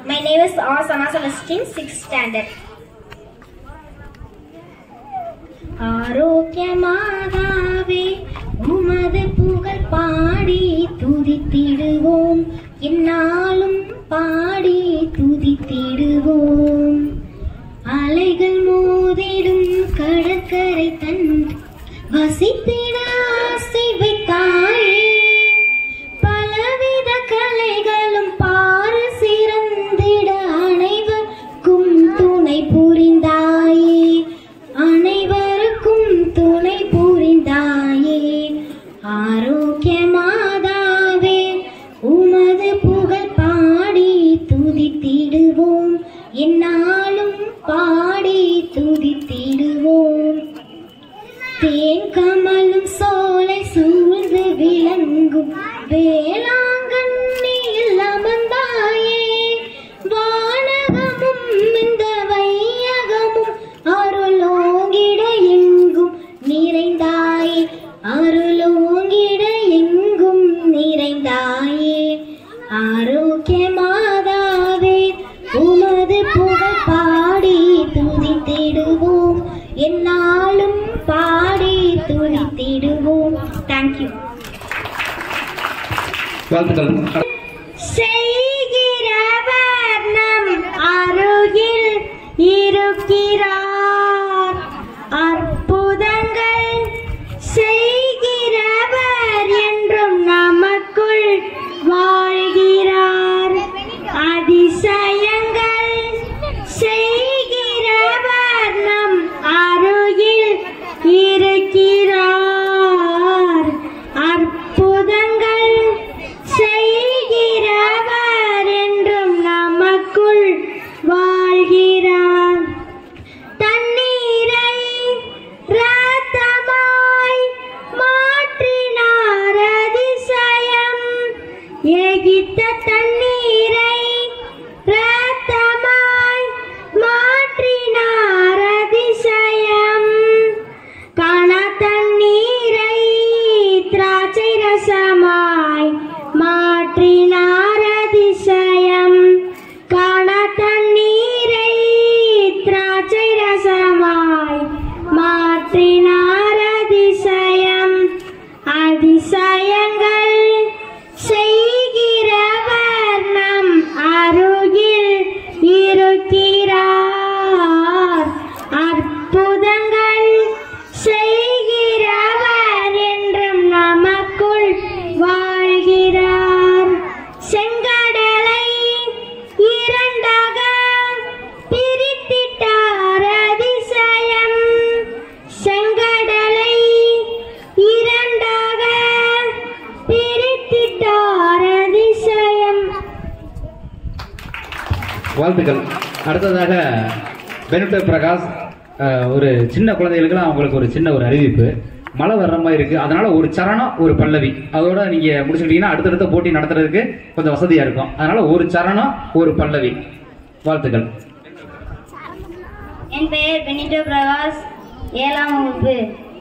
My name is R. Sana Celestine, 6th standard. ஆரோக்கியமாகவே உமது புகழ் பாடி துதித்திடுவோம் என்னாலும் பாடி துதித்திடுவோம் அலைகள் மோதிடும் கடற்கரை தன் வசித்திட ஆசை வைத்தாயே பலவித கலைகளும் பாரு சிறந்திட அனைவருக்கும் துணை புரிந்தாயே அனைவருக்கும் துணை புரிந்தாயே ஆரோக்கிய மாதாவே உமது புகழ் பாடி துதித்திடுவோம் என்னாலும் பாடி துதித்திடுவோம் தேன் கமலும் சோலை சூழ்ந்து விளங்கும் வேளாங்கண்ணியில் அமர்ந்தாயே வானகமும் இந்த வையகமும் அருளோங்கிட எங்கும் நிறைந்தாயே அருளோங்கிட எங்கும் நிறைந்தாயே ஆரோக்கிய மாதாவே உமது புகழ் பாடி துதித்திடுவோம் என்னாலும் பாடி துதித்திடுவோம் தேங்க்யூ வாழ்த்துக்கள் செய்கிறவர் நம் அருகில் இருக்கிறார் அற்புதங்கள் செய்கிறவர் என்றும் நமக்குள் வாழ்கிறார் அதிசயங்கள் செய்கிறவர் நம் அருகில் இருக்கிறார் அற்புதங்கள் செய்கிறவர் என்றும் நமக்குள் வாழ்கிறார் தண்ணீரை ரத்தமாய் மாற்றினார் அதிசயம் எகித்த தண்ணீரை ரத்தமாய் மாற்றினார் அதிசயம் காண தண்ணீரை திராட்சை ரசமாய் மாற்றினார் அதிசயம் காண தண்ணீரை திராட்சை ரசமாய் மாற்றினார் அதிசயம் அதிசயங்கள் செய்கிறவர் நம் அருகில் இருக்கிறார் அற்புதங்கள் செய்கிறவர் என்றும் நமக்குள் வாழ்கிறார் செங்கடலை இரண்டாக பிரித்திட்டார் அதிசயம் செங்கடலை இரண்டாக பிரித்திட்டார் அதிசயம் வாழ்த்துக்கள் அடுத்ததாக பெனிட்டோ பிரகாஷ் அஹ், ஒரு சின்ன குழந்தைகளுக்குலாம் அவங்களுக்கு ஒரு சின்ன ஒரு அறிவிப்பு மழை வர்ற மாதிரி இருக்கு அதனால ஒரு சரணம் ஒரு பல்லவி அதோட நீங்க முடிச்சுக்கிட்டீங்கன்னா அடுத்தடுத்த போட்டி நடத்துறதுக்கு கொஞ்சம் வசதியா இருக்கும் அதனால ஒரு சரணம் ஒரு பல்லவி வாழ்த்துக்கள் என் பெயர் பெனிட்டோ பிரகாஷ் ஏழாம் வகுப்பு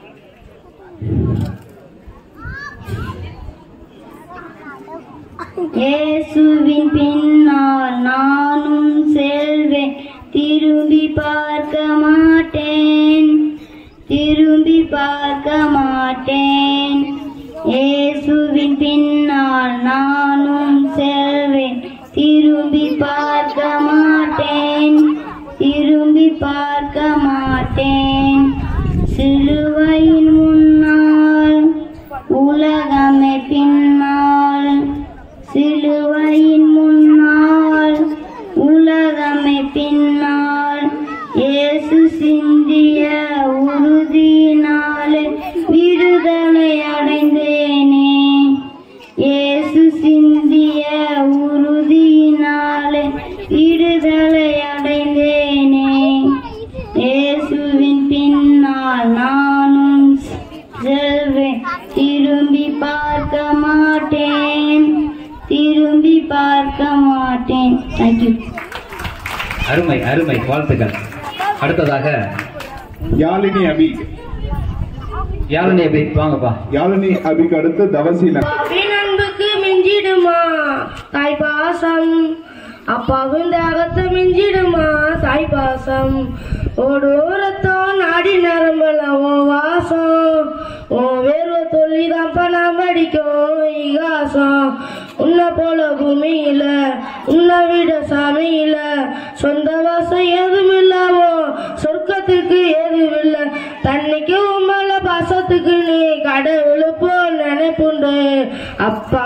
இயேசுவின் பின்னால் நானும் செல்வேன் திரும்பி பார்க்க மாட்டேன் திரும்பி பார்க்க மாட்டேன் இயேசுவின் பின்னால் நானும் செல்வேன் திரும்பி பார்க்க மாட்டேன் திரும்பி பார்க்க மாட்டேன் சிலுவையின் முன்னால் உலகமே பின்னால் சிலுவையின் முன்னால் உலகமே பின்னால் இயேசு சிந்திய உறுதியினால் விடுதலை அடைந்தேனே இயேசு சிந்திய உறுதியினால் விடுதலை அடைந்தேனே இயேசுவின் பின்னால் நானும் செல்வேன் திரும்பி பார்க்க மாட்டேன் திரும்பி பார்க்க மாட்டேன் தேங்க்யூ அருமை அருமை வாழ்த்துக்கள் அடுத்ததாக யாழினி அபி யாழினி அபி வாங்கப்பா யாழினி அபிக்கு அடுத்து தவசீலன் அன்பின் அன்புக்கு மிஞ்சிடுமா தாய் பாசம் அப்பாவின் அகத்தை மிஞ்சிடுமா தாய் பாசம் ஓடோரத்தம் நாடி நரம்பலாம் உன் வாசம் உன் வேர்வை சொல்லி தான் பணம் படிக்கும் இகாசம் உன்னை போல பூமியில உன்னை விட சாமியில சொந்த வாசம் எதுவும் இல்லாமோ சொர்க்கத்துக்கு எதுவும் இல்ல தண்ணிக்கு உம்மல பாசத்துக்கு நீ கடவுள் போ நினைப்புண்டு அப்பா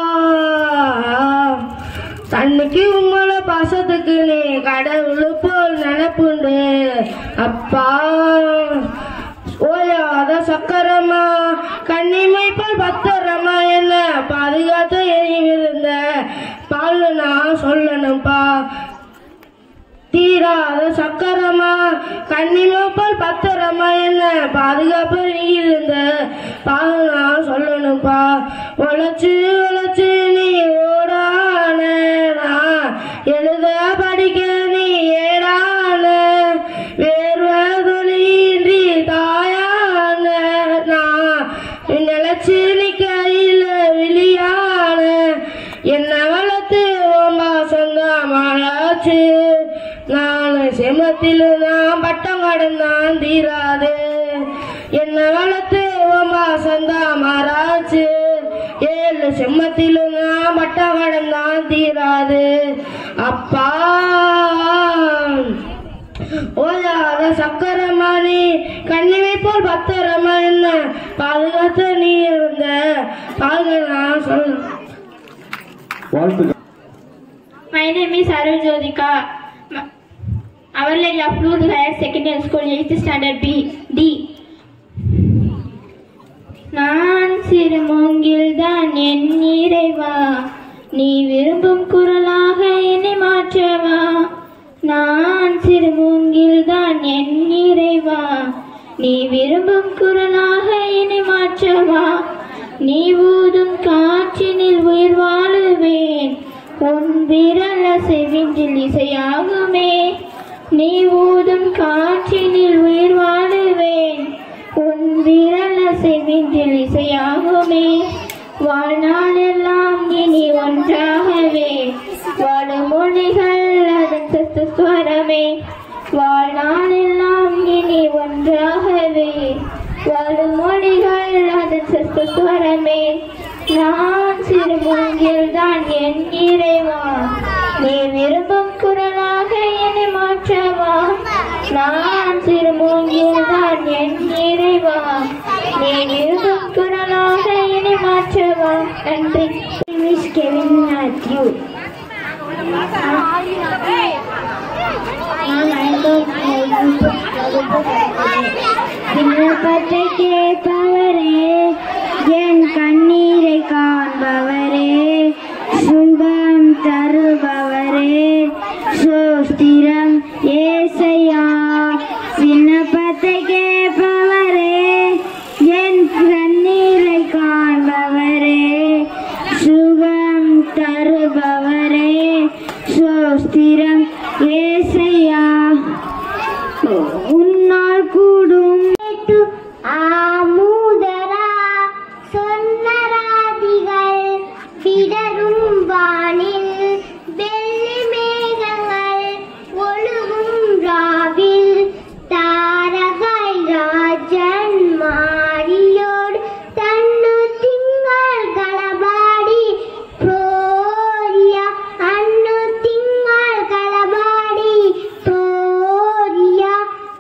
தண்ணிக்கு உம்மல பாசத்துக்கு நீ கடவுள் போல் நினைப்புண்டு அப்பா ஓயாத சக்கரமா கண்ணிமை போல் பத்திரமா என்ன பாதுகாத்து எரிவிருந்த பால் நான் சொல்லணும்பா தீராத சக்கரமா கண்ணிமப்பல் பத்திரமா என்ன பாதுகாப்பு நீ இருந்த பாகு நான் சொல்லணும்பா உழைச்சு உழைச்சு நீ ஓடான நான் எழுத படிக்க நீ ஏடான வேர்வை துளியின்றி தாயான நான் நினைச்சு நீ கையில விழியான என்ன வளர்த்து ஓமா சொந்தமாச்சு நான் செமத்தில் நான் பட்டம் கடந்தான் தீராது என்ன வளர்த்து ஓமா சொந்தமாராச்சு ஏழு செம்மத்திலும் நான் பட்டம் கடந்தான் தீராது அப்பா ஓயாத சக்கரமானி கண்ணிமை போல் பத்திரமா என்ன பாதுகாத்து நீ இருந்த பாதுகா நான் சொல்ல வாழ்த்துக்கள் My name is Arun Jodika. M- Our Lady of Lourdes Higher Secondary School, 8th Standard B, D. நான் சிறு மூங்கில் தான் என் இறைவா நீ விரும்பும் குரலாக என்னை மாற்றவா நான் சிறு மூங்கில் தான் என் இறைவா நீ விரும்பும் குரலாக என்னை மாற்றவா நீ ஊதும் காற்றினில் உயிர் வாழுவேன் உன் விரல் அசைவின்றில் இசையாகுமே நீ ஊதும் காற்றினில் உயிர் வாழுவேன் உன் விரல் அசைவின்றில் இசையாகுமே வாழ்நாளெல்லாம் இனி ஒன்றாகவே வாழும் மொழிகள் அதன் சத்த ஸ்வரமே வாழ்நாளெல்லாம் இனி ஒன்றாகவே வாழும் மொழிகள் அதன் சத்த ஸ்வரமே நான் சிறு மூங்கில் தான் என் இறைவா நீ விரும்பும் குரலாக என்னை மாற்றவா நான் சிறு மூங்கில் தான் என் இறைவா நீ விரும்பும் குரலாக என்னை மாற்றவா நன்றி மிஸ் கெவின் மேத்யூ நான் ஐந்தாம் விண்ணப்பத்தை கேட்பவரே என் கண்ணீரை காண்பவரே சுகம் தருபவரே சோஸ்திரம் ஏசையா விண்ணப்பத்தை கேட்பவரே என் கண்ணீரை காண்பவரே சுகம் தருபவரே சோஸ்திரம் ஏசையா உன்னால் கூடும் ஆமுதரா சொன்னராதிகள் விடரும் வானில் வெள்ளி மேகங்கள் ஒழுகும் ராவில் தாரகாய் ராஜன் மாடியோடு தன்னு திங்கள் களபாடி ப்ரோரியா அன்னு திங்கள் களபாடி ப்ரோரியா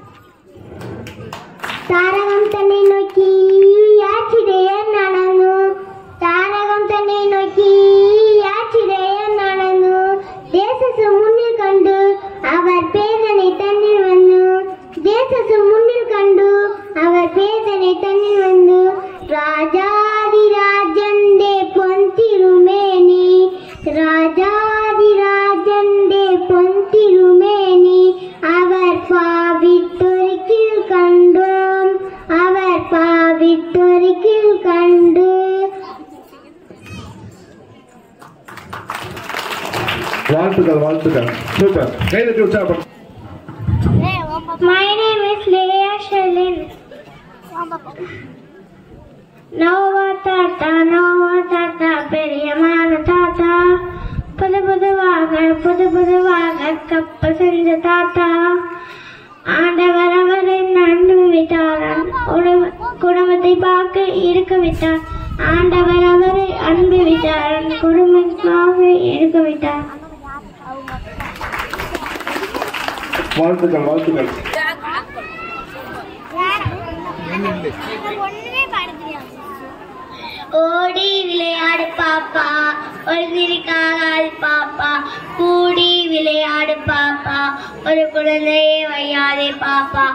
தாரகம் தன்னை நோக்கி யாச்சிடைய நடந்து தாரகம் தன்னை நோக்கி யாச்சிடைய நடந்து தேசசு முன்னில் கண்டு அவர் பேதனை தன்னில் வந்து தேசசு முன்னில் கண்டு அவர் பேதனை தன்னில் வந்து ராஜாதி ராஜந்தே பொந்திருமேனி ராஜாதி ராஜந்தே பொந்திருமேனி அவர் பாவித்தொருக்கில் கண்டோம் அவர் பாவித்தொருக்கில் கண்டு வாழ்த்துக்கள் வாழ்த்துக்கள் சூப்பர் கைதட்டி உற்சாகப்படும் My name is Leah Shalin. Noah தாத்தா நோவா தாத்தா பெரியமான தாத்தா புது புதுவாக புது புதுவாக கப்பல் செஞ்ச தாத்தா ஆண்டவர் அவரை நண்டு விட்டார் உணவு- குடும்பத்தை பார்க்க இருக்க விட்டார் ஆண்டவர் அவரை அன்பு விட்டார் குடும்பமாக இருக்க விட்டார் வாழ்த்துக்கள் வாழ்த்துக்கள் ஓடி விளையாடு பாப்பா ஒழுந்திருக்காகாது பாப்பா கூடி விளையாடு பாப்பா ஒரு குழந்தையை வையாதே பாப்பா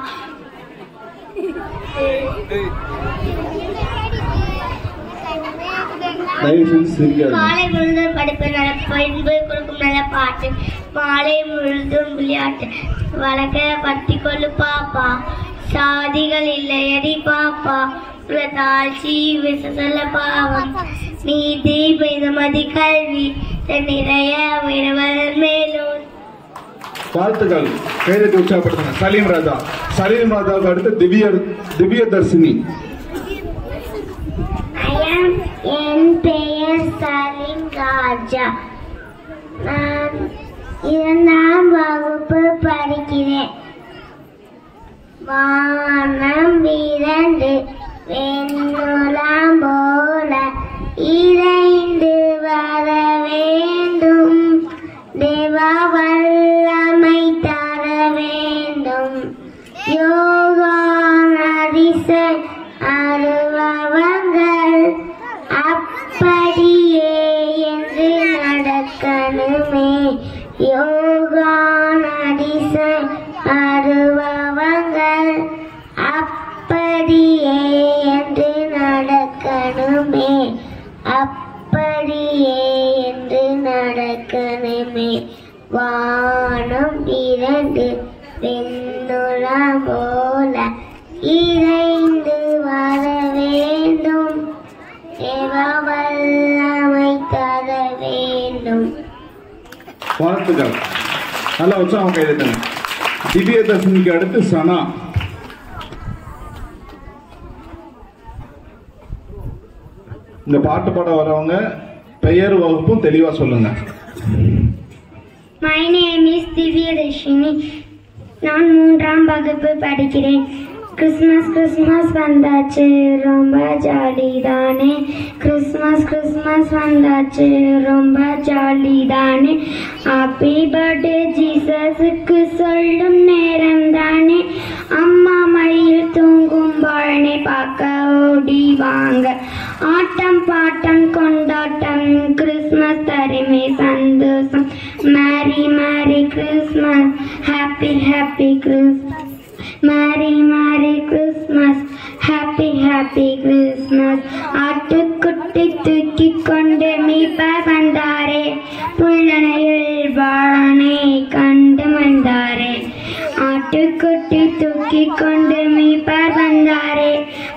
தயவு செஞ்சு சிரிக்காது காலை முழுதும் படிப்பு நல்ல பண்பு கொடுக்கும் நல்ல பாட்டு மாலை முழுதும் விளையாட்டு வழக்க பத்தி கொள்ளு பாப்பா சாதிகள் இல்லையடி பாப்பா உள்ள தாழ்ச்சி விச சொல்ல பாவம் நீதி பெய்தமதி கல்வி நிறைய விடுவதன் மேலும் வாழ்த்துக்கள் கைதட்டி உற்சாகப்படுத்துங்க சலீம் ராஜா சலீம் ராஜாவுக்கு அடுத்து திவ்ய திவ்ய தர்சினி ஐயம் என் பெயர் சலீம் ராஜா நான் இரண்டாம் வகுப்பு படிக்கிறேன் வானம் இரண்டு வெண்ணுலாம் போல இறைந்து வர வேண்டும் தேவா வல்லமை தர வேண்டும் யோகா நரிசை அருவங்கள் அப்படியே என்று நடக்கணுமே யோகா நடிசை அருவங்கள் அப்படியே என்று நடக்கணுமே அப்படியே என்று நடக்கணுமே வானம் இரண்டு வெண்ணுலாம் போல இறைந்து வர வேண்டும் தேவ வல்லமை தர வேண்டும் வாழ்த்துக்கள் நல்லா உற்சாகம் கைதட்டுங்க திவ்ய தர்சினிக்கு அடுத்து சனா இந்த பாட்டு பாட வரவங்க பெயர் வகுப்பும் தெளிவா சொல்லுங்க மை நேம் இஸ் திவ்யதர்ஷினி நான் மூன்றாம் வகுப்பு படிக்கிறேன் கிறிஸ்மஸ் கிறிஸ்மஸ் வந்தாச்சு ரொம்ப ஜாலி தானே கிறிஸ்மஸ் கிறிஸ்மஸ் வந்தாச்சு ரொம்ப ஜாலி தானே ஹாப்பி பர்த்டே ஜீசஸுக்கு சொல்லும் நேரம் தானே அம்மா மடியில் தூங்கும் பழனி பார்க்க ஓடி வாங்க ஆட்டம் பாட்டம் கொண்டாட்டம் கிறிஸ்மஸ் தருமே சந்தோஷம் merry merry Christmas happy happy Christmas merry merry Christmas happy happy Christmas ஆட்டுக்குட்டி தூக்கி கொண்டு மீட்பர் வந்தாரே புள்ளனையில் வாழனை கண்டு வந்தாரே ஆட்டுக்குட்டி தூக்கி கொண்டு மீட்பர் வந்தாரே